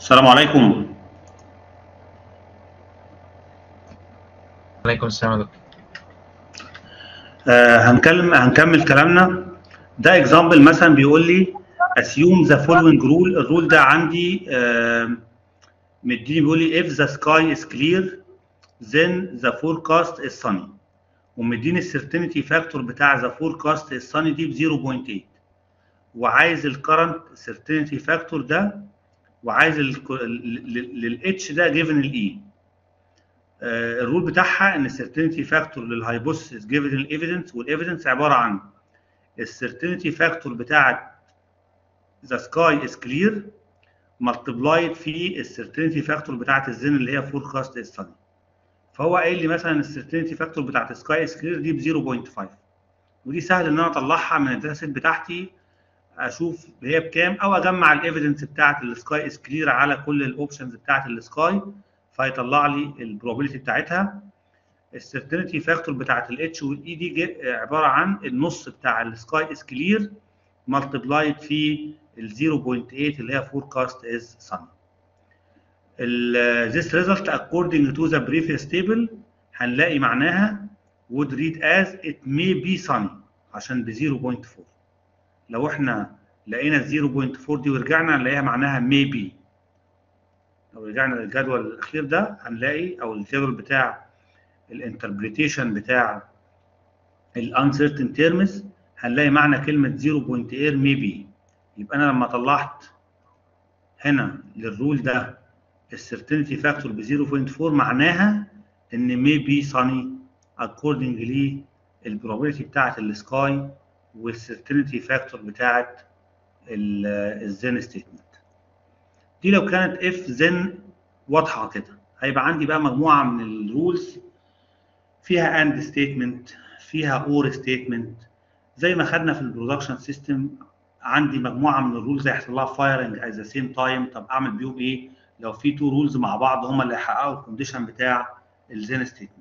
السلام عليكم عليكم السلام يا دكتور آه هنكلم هنكمل كلامنا ده اكزامبل مثلا بيقول لي assume the following rule الرول ده عندي آه مديني بيقول لي if the sky is clear then the forecast is sunny ومديني السيرتينيتي فاكتور بتاع the forecast is sunny دي ب 0.8 وعايز الكرنت سيرتينيتي فاكتور ده وعايز للاتش ده جيفن الاي الرول بتاعها ان السيرتينيتي فاكتور للهايبوثيسيس جيفن الايفيدنس والايفيدنس عباره عن السيرتينيتي فاكتور بتاعت ذا سكاي از كلير ملتبلايد في السيرتينيتي فاكتور بتاعت الزين اللي هي فوركاست از ساني فهو قايل لي مثلا السيرتينيتي فاكتور بتاعت سكاي از كلير دي ب 0.5 ودي سهل ان انا اطلعها من الداتا سيت بتاعتي اشوف هي بكام او اجمع الايفيدنس بتاعت السكاي از كلير على كل الاوبشنز بتاعت السكاي فيطلع لي البروبابيلتي بتاعتها السيرتينيتي فاكتور بتاعت الاتش والاي دي عباره عن النص بتاع السكاي از كلير ملتبلايد في ال 0.8 اللي هي فوركاست از سن this result according to the previous table هنلاقي معناها would read as it may be sunny عشان ب 0.4 لو احنا لقينا ال 0.4 دي ورجعنا نلاقيها معناها maybe لو رجعنا للجدول الاخير ده هنلاقي او الجدول بتاع الانتربريتيشن بتاع الانسرتن تيرمز هنلاقي معنى كلمه 0.8 maybe يبقى انا لما طلعت هنا للرول ده السيرتينتي فاكتور ب 0.4 معناها ان maybe sunny according البروبابيلتي بتاعت السكاي والسيرتينتي فاكتور بتاعت الزين ستيتمنت دي لو كانت اف زن واضحه كده هيبقى عندي بقى مجموعه من الرولز فيها اند ستيتمنت فيها اور ستيتمنت زي ما خدنا في البرودكشن سيستم عندي مجموعه من الرولز هيحصل لها فايرنج ات ذا سيم تايم طب اعمل بيهم ايه لو في تو رولز مع بعض هم اللي هيحققوا الكونديشن بتاع الزين ستيتمنت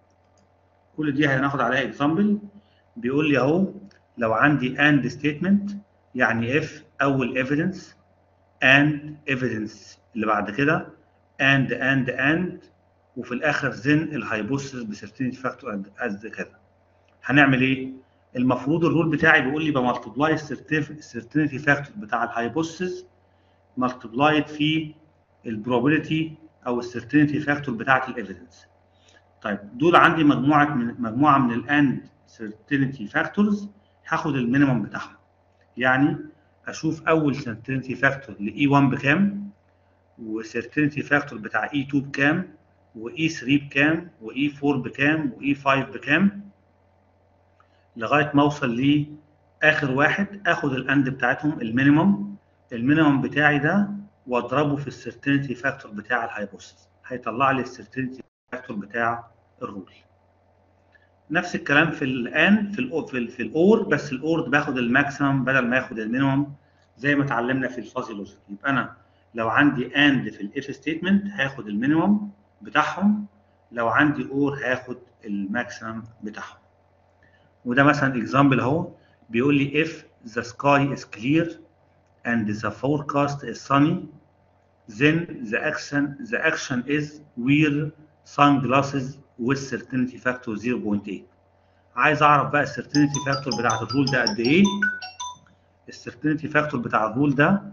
كل دي هناخد عليها اكزامبل بيقول لي اهو لو عندي اند ستيتمنت يعني اف اول ايفيدنس and evidence اللي بعد كده and and and وفي الاخر زن الهايبوثيسيس بسيرتينتي فاكتور از كده هنعمل ايه المفروض الرول بتاعي بيقول لي بملتبلاي السيرتينتي فاكتور بتاع الهايبوثيسيس ملتبلايد في البروبابيلتي او السيرتينتي فاكتور بتاعه الايفيدنس طيب دول عندي مجموعه من مجموعه من الاند سيرتينتي فاكتورز هاخد المينيمم بتاعهم يعني اشوف اول سيرتينتي فاكتور لاي 1 بكام وسيرتينتي فاكتور بتاع اي 2 بكام واي 3 بكام واي 4 بكام واي 5 بكام لغايه ما اوصل لاخر واحد اخد الاند بتاعتهم المينيمم المينيمم بتاعي ده واضربه في السيرتينتي فاكتور بتاع الهايبوثيسيس هيطلع لي السيرتينتي فاكتور بتاع الرول نفس الكلام في الان في ال في, ال في الاور بس الاور باخد الماكسيمم بدل ما ياخد المينيمم زي ما اتعلمنا في الفازي لوجيك يبقى انا لو عندي اند في الاف ستيتمنت هاخد المينيمم بتاعهم لو عندي اور هاخد الماكسيمم بتاعهم وده مثلا اكزامبل اهو بيقول لي if the sky is clear and the forecast is sunny then the action the action is wear sunglasses with certainty factor 0.8 عايز اعرف بقى السيرتينتي فاكتور بتاعت الرول ده قد ايه السيرتينتي فاكتور بتاع الرول ده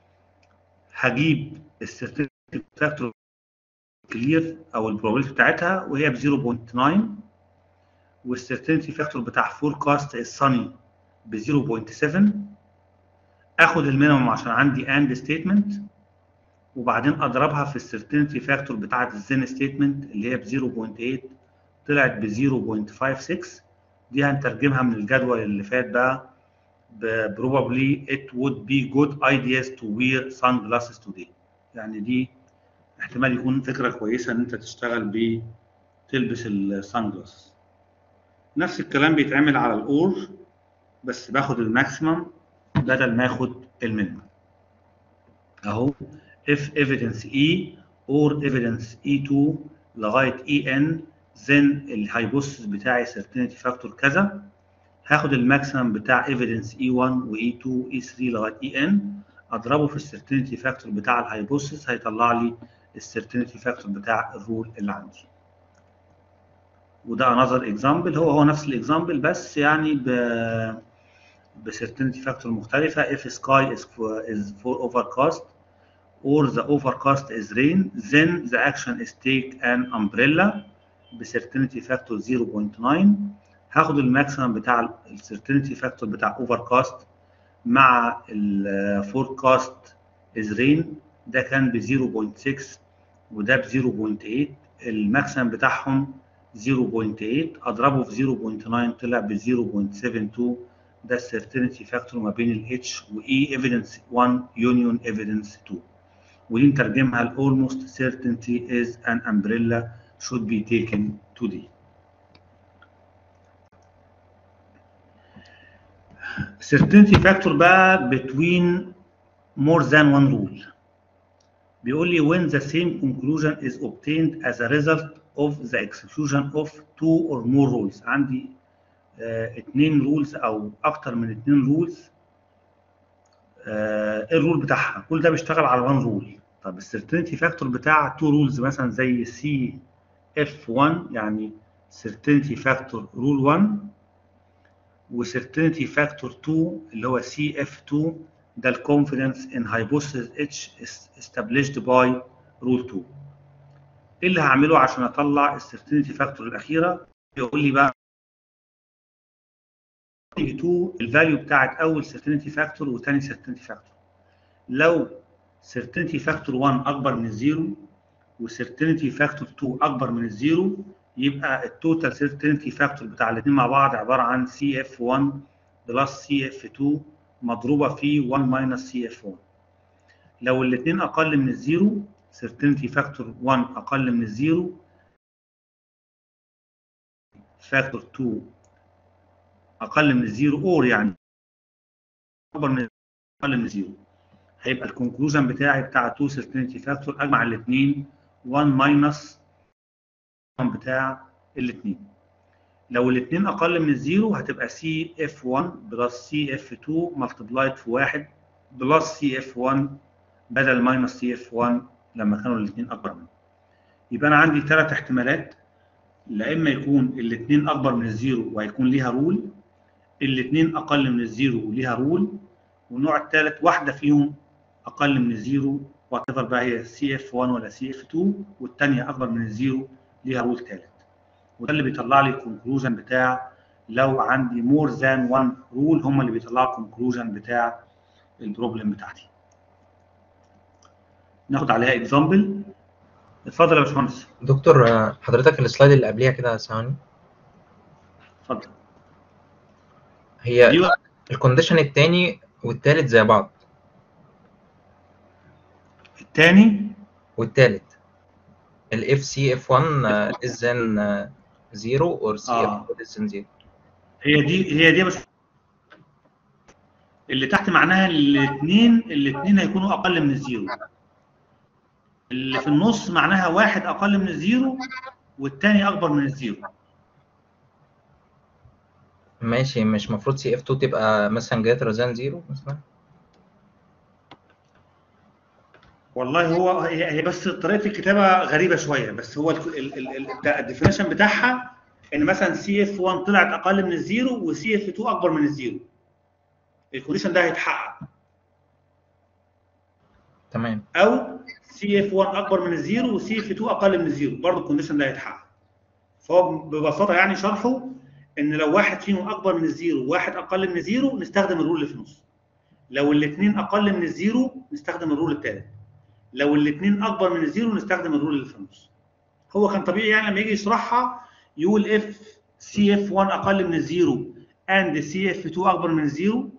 هجيب السيرتينتي فاكتور كلير او البروبابيلتي بتاعتها وهي ب 0.9 والسيرتينتي فاكتور بتاع فوركاست الصني ب 0.7 اخد المينيمم عشان عندي اند ستيتمنت وبعدين اضربها في السيرتينتي فاكتور بتاعت الزين ستيتمنت اللي هي ب 0.8 طلعت ب 0.56 دي هنترجمها من الجدول اللي فات بقى probably it would be good ideas to wear sunglasses today يعني دي احتمال يكون فكره كويسه ان انت تشتغل ب تلبس السان جلاسز نفس الكلام بيتعمل على الاور بس باخد الماكسيمم بدل ما اخد المينيمم اهو if evidence E or evidence E2 لغايه EN then الهايبوثيسيس بتاعي certainty factor كذا هاخد الماكسيمم بتاع evidence E1 و E2 و E3 لغايه EN اضربه في السيرتينتي فاكتور بتاع الهايبوثيسيس هيطلع لي السيرتينتي فاكتور بتاع الرول اللي عندي وده انذر اكزامبل هو هو نفس الاكزامبل بس يعني ب بسيرتينتي فاكتور مختلفه if sky is for, is for overcast or the overcast is rain then the action is take an umbrella بسيرتينتي فاكتور 0.9 هاخد الماكسيمم بتاع السيرتينتي فاكتور بتاع overcast مع الفوركاست از رين ده كان ب 0.6 وده ب 0.8 الماكسيمم بتاعهم 0.8 اضربه في 0.9 طلع ب 0.72 ده السيرتينتي فاكتور ما بين الاتش واي ايفيدنس 1 يونيون ايفيدنس 2 ودي نترجمها ل almost certainty is an umbrella should be taken today certainty factor بقى between more than one rule بيقول لي when the same conclusion is obtained as a result of the execution of two or more rules عندي اه اتنين رولز او اكتر من اتنين رولز اه ايه الرول بتاعها كل ده بيشتغل على وان رول طب السيرتينتي فاكتور بتاع تو رولز مثلا زي سي اف 1 يعني سيرتينتي فاكتور رول 1 وسيرتينتي فاكتور 2 اللي هو سي اف 2 ده الكونفيدنس ان هايبوثيسيس اتش established باي رول 2 ايه اللي هعمله عشان اطلع السيرتينتي فاكتور الاخيره يقول لي بقى 2 الفاليو بتاعت اول سيرتينتي فاكتور وثاني سيرتينتي فاكتور لو سيرتينتي فاكتور 1 اكبر من الزيرو وسيرتينتي فاكتور 2 اكبر من الزيرو يبقى التوتال سيرتينتي فاكتور بتاع الاثنين مع بعض عباره عن سي اف 1 بلس سي اف 2 مضروبه في 1 ماينس سي اف 1 لو الاثنين اقل من الزيرو سيرتينتي فاكتور 1 اقل من الزيرو فاكتور 2 اقل من الزيرو اور يعني اكبر من اقل من الزيرو هيبقى الكونكلوجن بتاعي بتاع 2 سيرتينتي فاكتور اجمع الاثنين 1 ماينس بتاع الاثنين لو الاثنين اقل من الزيرو هتبقى سي اف 1 بلس سي اف 2 ملتبلايد في 1 بلس سي اف 1 بدل ماينس سي اف 1 لما كانوا الاثنين اكبر منه يبقى انا عندي ثلاث احتمالات لا اما يكون الاثنين اكبر من الزيرو وهيكون ليها رول الاثنين اقل من الزيرو وليها رول والنوع الثالث واحده فيهم اقل من الزيرو وات بقى هي سي اف 1 ولا سي اف 2 والثانيه اكبر من الزيرو ليها رول ثالث وده اللي بيطلع لي الكونكلوجن بتاع لو عندي مور ذان 1 رول هم اللي بيطلعوا الكونكلوجن بتاع البروبلم بتاعتي ناخد عليها اكزامبل اتفضل يا باشمهندس دكتور آه، حضرتك السلايد اللي قبليها كده ثواني اتفضل هي دي بقى الكونديشن التاني والتالت زي بعض الثاني والتالت ال FC F1 آه، is then آه، zero or CF آه. is then zero هي دي هي دي يا باشمهندس اللي تحت معناها الاثنين الاثنين هيكونوا اقل من الزيرو اللي في النص معناها واحد اقل من الزيرو والثاني اكبر من الزيرو ماشي مش المفروض CF2 تبقى مثلا greater than zero مثلا والله هو هي هي بس طريقه الكتابه غريبه شويه بس هو الديفينيشن بتاعها ان مثلا سي اف 1 طلعت اقل من الزيرو وسي اف 2 اكبر من الزيرو الكونديشن ده هيتحقق تمام او سي اف 1 اكبر من الزيرو وسي اف 2 اقل من الزيرو برضه الكونديشن ده هيتحقق فهو ببساطه يعني شرحه ان لو واحد فيهم اكبر من الزيرو وواحد اقل من الزيرو نستخدم الرول اللي في النص لو الاثنين اقل من الزيرو نستخدم الرول الثالث لو الاثنين اكبر من الزيرو نستخدم الرول اللي في النص هو كان طبيعي يعني لما يجي يشرحها يقول اف سي اف 1 اقل من الزيرو اند سي اف 2 اكبر من الزيرو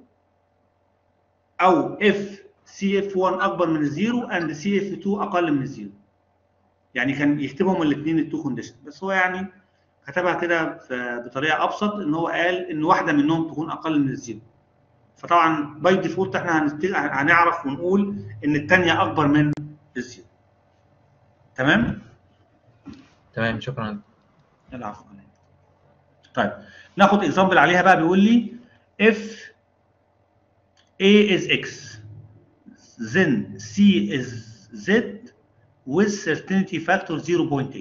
او اف سي اف 1 اكبر من الزيرو اند سي اف 2 اقل من الزيرو يعني كان يكتبهم الاثنين التو كونديشن بس هو يعني كتبها كده ف- بطريقه ابسط ان هو قال ان واحده منهم تكون اقل من الزيرو فطبعا باي ديفولت احنا هنست- هنعرف ونقول ان الثانيه اكبر من الزيرو تمام تمام شكرا العفو عليك طيب ناخد اكزامبل عليها بقى بيقول لي if a is x then C is Z with certainty factor 0.8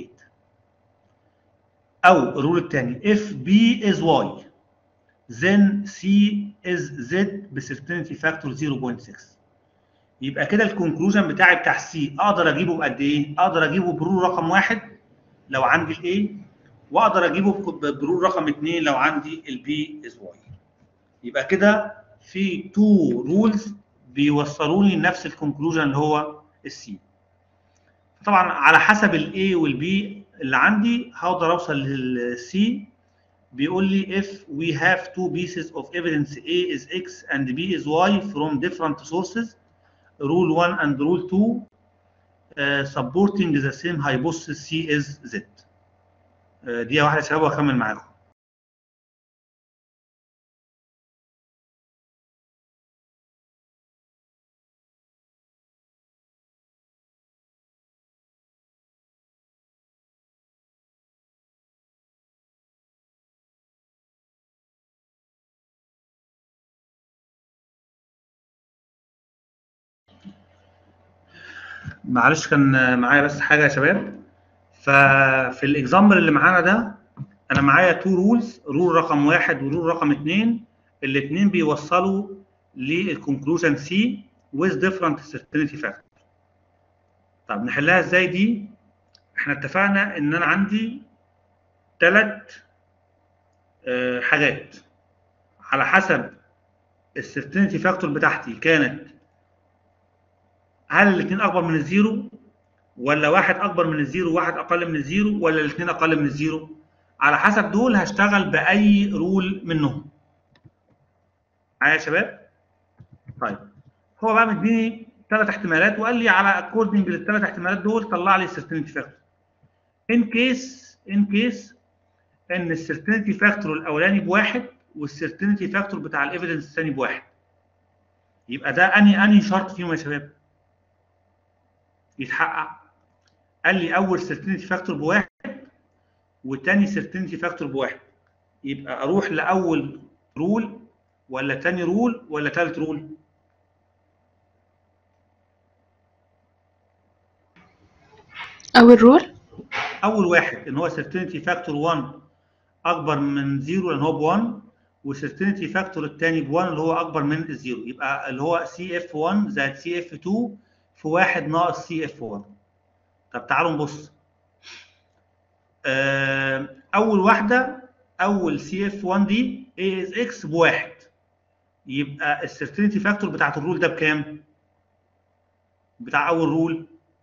أو الرول الثاني if B is Y then C is Z بسيرتينتي فاكتور 0.6 يبقى كده الكونكلوجن بتاعي بتاع سي اقدر اجيبه بقد ايه؟ اقدر اجيبه برول رقم واحد لو عندي الاي واقدر اجيبه برول رقم اثنين لو عندي البي از واي. يبقى كده في تو رولز بيوصلوني لنفس الكونكلوجن اللي هو السي. طبعا على حسب الاي والبي اللي عندي هقدر اوصل للسي بيقول لي if we have two pieces of evidence A is X and B is Y from different sources rule 1 and rule 2 uh, supporting the same hypothesis C is Z. Uh, دي واحدة يا شباب وأكمل معاكم. معلش كان معايا بس حاجه يا شباب ففي الاكزامبل اللي معانا ده انا معايا تو رولز رول رقم واحد ورول رقم اثنين الاثنين بيوصلوا للكونكلوجن سي with different certainty factor طب نحلها ازاي دي احنا اتفقنا ان انا عندي ثلاث حاجات على حسب السيرتينتي فاكتور بتاعتي كانت هل الاثنين اكبر من الزيرو ولا واحد اكبر من الزيرو وواحد اقل من الزيرو ولا الاثنين اقل من الزيرو على حسب دول هشتغل باي رول منهم معايا يا شباب طيب هو بقى مديني ثلاث احتمالات وقال لي على اكوردنج للثلاث احتمالات دول طلع لي السيرتينتي فاكتور ان كيس ان كيس ان السيرتينتي فاكتور الاولاني بواحد والسيرتينتي فاكتور بتاع الايفيدنس الثاني بواحد يبقى ده انهي انهي شرط فيهم يا شباب يتحقق قال لي اول سيرتينتي فاكتور بواحد والتاني سيرتينتي فاكتور بواحد يبقى اروح لاول رول ولا تاني رول ولا تالت رول اول رول اول واحد ان هو سيرتينتي فاكتور 1 اكبر من 0 لان هو ب 1 وسيرتينتي فاكتور الثاني ب 1 اللي هو اكبر من الزيرو يبقى اللي هو سي اف 1 زائد سي اف 2 في 1 ناقص سي اف 1 طب تعالوا نبص اول واحده اول سي اف 1 دي اي از اكس بواحد يبقى السيرتينتي فاكتور بتاعت الرول ده بكام؟ بتاع اول رول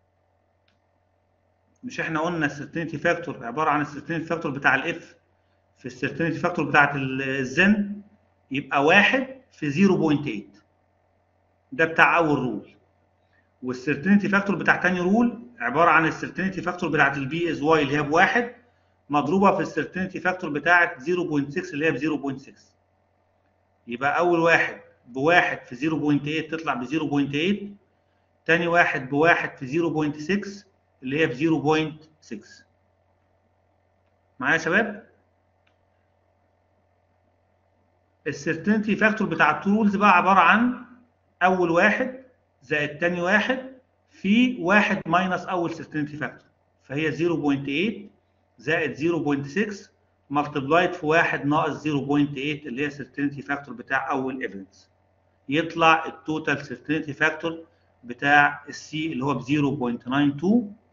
مش احنا قلنا السيرتينتي فاكتور عباره عن السيرتينتي فاكتور بتاع الاف في السيرتينتي فاكتور بتاعت الزن يبقى واحد في 0.8 ده بتاع اول رول والسيرتينتي فاكتور بتاع تاني رول عباره عن السيرتينتي فاكتور بتاعت البي از واي اللي هي بواحد مضروبه في السيرتينتي فاكتور بتاعت 0.6 اللي هي ب 0.6 يبقى اول واحد بواحد في 0.8 تطلع ب 0.8 تاني واحد بواحد في 0.6 اللي هي ب 0.6 معايا يا شباب؟ السيرتينتي فاكتور بتاع التولز بقى عباره عن اول واحد زائد تاني واحد في واحد ماينس اول سيرتينتي فاكتور فهي 0.8 زائد 0.6 ملتبلايد في واحد ناقص 0.8 اللي هي سيرتينتي فاكتور بتاع اول ايفيدنس يطلع التوتال سيرتينتي فاكتور بتاع السي اللي هو ب 0.92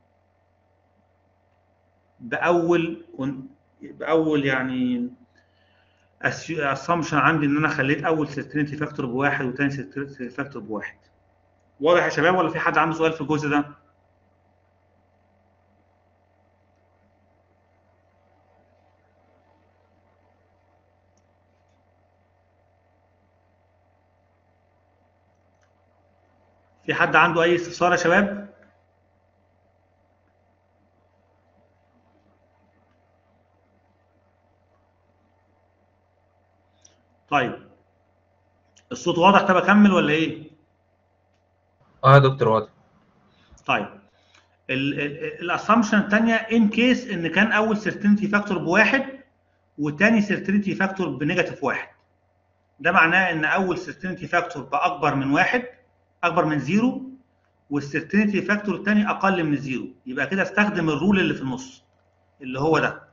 باول باول يعني اسامبشن عندي ان انا خليت اول سيرتينتي فاكتور بواحد وثاني سيرتينتي فاكتور بواحد واضح يا شباب ولا في حد عنده سؤال في الجزء ده؟ في حد عنده اي استفسار يا شباب؟ طيب الصوت واضح طب اكمل ولا ايه؟ اه يا دكتور واضح طيب الاسامبشن الثانيه ان كيس ان كان اول سيرتينتي فاكتور بواحد وثاني سيرتينتي فاكتور بنيجاتيف واحد ده معناه ان اول سيرتينتي فاكتور باكبر من واحد اكبر من زيرو والسيرتينتي فاكتور الثاني اقل من الزيرو يبقى كده استخدم الرول اللي في النص اللي هو ده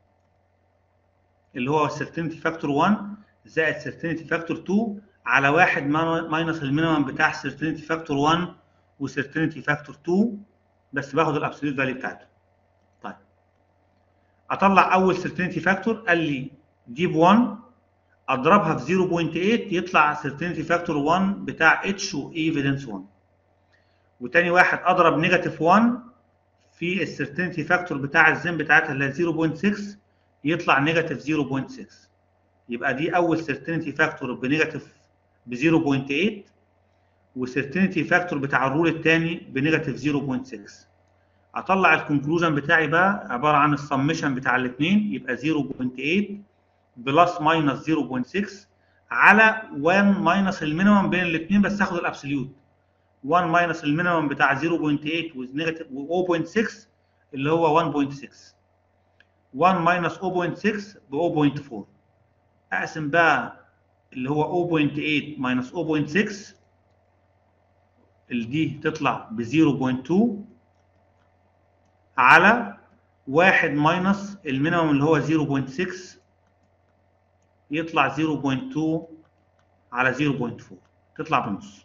اللي هو السيرتينتي فاكتور 1 زائد سيرتينتي فاكتور 2 على 1 ماينس المينيمم بتاع سيرتينتي فاكتور 1 وسيرتينتي فاكتور 2 بس باخد الابسوليوت فاليو بتاعته طيب اطلع اول سيرتينتي فاكتور قال لي جيب 1 اضربها في 0.8 يطلع سيرتينتي فاكتور 1 بتاع اتش وايفيدنس 1 وتاني واحد اضرب نيجاتيف 1 في السيرتينتي فاكتور بتاع الزين بتاعتها اللي هي 0.6 يطلع نيجاتيف 0.6 يبقى دي اول سيرتينتي فاكتور بنيجاتيف ب 0.8 وسيرتينتي فاكتور بتاع الرول الثاني بنيجاتيف 0.6 اطلع الكونكلوجن بتاعي بقى عباره عن السمشن بتاع الاثنين يبقى 0.8 بلس ماينس 0.6 على 1 ماينس المينيمم بين الاثنين بس اخد الابسوليوت 1 ماينس المينيمم بتاع 0.8 ونيجاتيف و0.6 اللي هو 1.6 1 ماينس 0.6 ب 0.4 اقسم بقى اللي هو 0.8 ماينس 0.6 اللي دي تطلع ب 0.2 على 1 ماينس المينيمم اللي هو 0.6 يطلع 0.2 على 0.4 تطلع بنص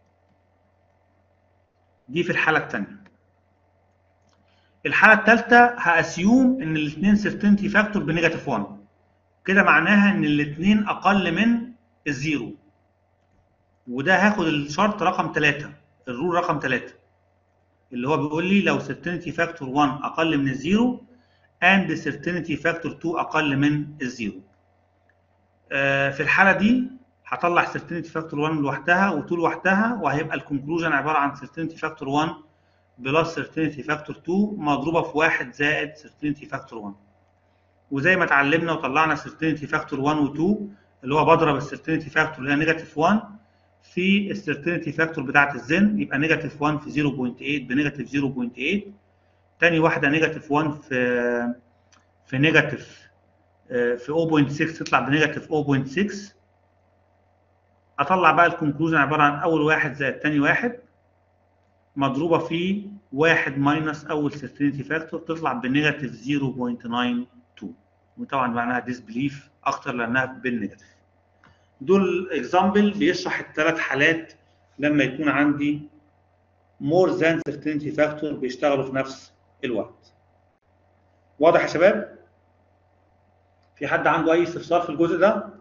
دي في الحالة الثانية الحالة الثالثة هأسيوم إن الاثنين سيرتينتي فاكتور بنيجاتيف 1 كده معناها إن الاثنين أقل من الزيرو وده هاخد الشرط رقم 3 الرول رقم 3 اللي هو بيقول لي لو سيرتينتي فاكتور 1 أقل من الزيرو and سيرتينتي فاكتور 2 أقل من الزيرو آه في الحالة دي هطلع سيرتينتي فاكتور 1 لوحدها و2 لوحدها وهيبقى الكونكلوجن عباره عن سيرتينتي فاكتور 1 بلس سيرتينتي فاكتور 2 مضروبه في 1 زائد سيرتينتي فاكتور 1 وزي ما اتعلمنا وطلعنا سيرتينتي فاكتور 1 و2 اللي هو بضرب السيرتينتي فاكتور اللي هي نيجاتيف 1 في السيرتينتي فاكتور بتاعت الزن يبقى نيجاتيف 1 في 0.8 بنيجاتيف 0.8 تاني واحده نيجاتيف 1 في في نيجاتيف في 0.6 تطلع بنيجاتيف 0.6 اطلع بقى الكونكلوجن عباره عن اول واحد زائد تاني واحد مضروبه في واحد ماينس اول سيرتينتي فاكتور تطلع بنيجاتيف 0.92 وطبعا معناها ديسبليف اكتر لانها بالنيجاتيف دول اكزامبل بيشرح الثلاث حالات لما يكون عندي مور ذان سيرتينتي فاكتور بيشتغلوا في نفس الوقت واضح يا شباب في حد عنده اي استفسار في الجزء ده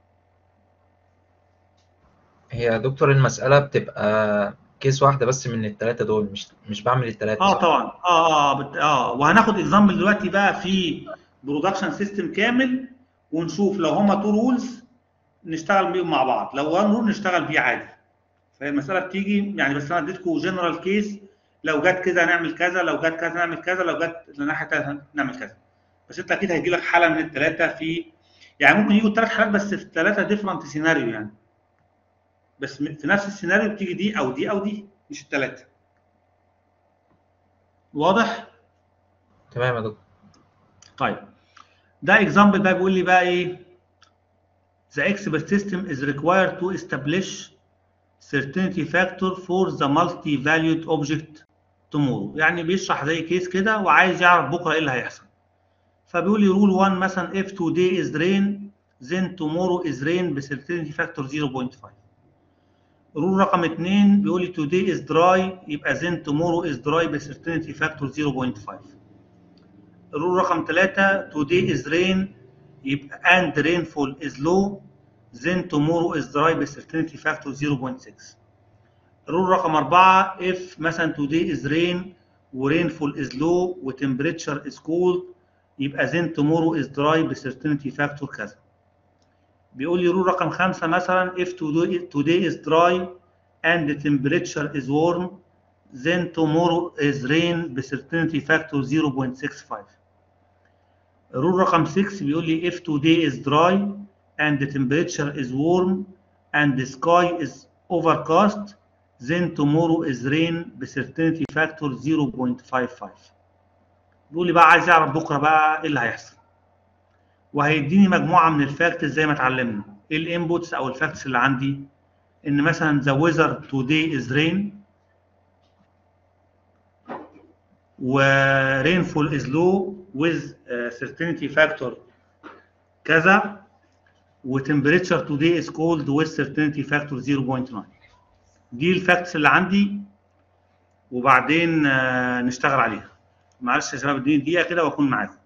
هي يا دكتور المسألة بتبقى كيس واحدة بس من التلاتة دول مش مش بعمل التلاتة اه صح؟ طبعا اه اه بت... اه وهناخد اكزامبل دلوقتي بقى في برودكشن سيستم كامل ونشوف لو هما تو رولز نشتغل بيهم مع بعض لو وان رول نشتغل بيه عادي فهي المساله بتيجي يعني بس انا اديتكم جنرال كيس لو جت كده نعمل كذا لو جت كذا نعمل كذا لو جت الناحيه الثانيه نعمل كذا بس انت اكيد هيجي لك حاله من الثلاثه في يعني ممكن يجوا ثلاث حالات بس في ثلاثه ديفرنت سيناريو يعني بس م- في نفس السيناريو بتيجي دي او دي او دي مش الثلاثه واضح؟ تمام يا دكتور طيب ده اكزامبل بقى بيقول لي بقى ايه The expert system is required to establish certainty factor for the multi-valued object tomorrow يعني بيشرح زي كيس كده وعايز يعرف بكره ايه اللي هيحصل فبيقول لي رول 1 مثلا if today is rain then tomorrow is rain بسيرتينتي فاكتور 0.5 رول رقم 2 بيقول لي today is dry يبقى then tomorrow is dry بسيرتينتي فاكتور 0.5 الرول رقم 3 today is rain يبقى and rainfall is low then tomorrow is dry بسيرتينتي فاكتور 0.6 الرول رقم 4 if مثلا today is rain و rainfall is low و temperature is cold يبقى then tomorrow is dry بسيرتينتي فاكتور كذا بيقول لي رول رقم 5 مثلا if today, today is dry and the temperature is warm then tomorrow is rain بسيرتينتي فاكتور 0.65 رول رقم 6 بيقول لي if today is dry and the temperature is warm and the sky is overcast then tomorrow is rain بسيرتينتي فاكتور 0.55 بيقول لي بقى عايز يعرف بكره بقى ايه اللي هيحصل وهيديني مجموعه من الفاكتس زي ما اتعلمنا ايه الانبوتس او الفاكتس اللي عندي ان مثلا the weather today is rain و rainfall is low with uh, certainty factor كذا و temperature today is cold with certainty factor 0.9 دي الفاكتس اللي عندي وبعدين آه، نشتغل عليها معلش يا شباب اديني دقيقه كده واكون معاكم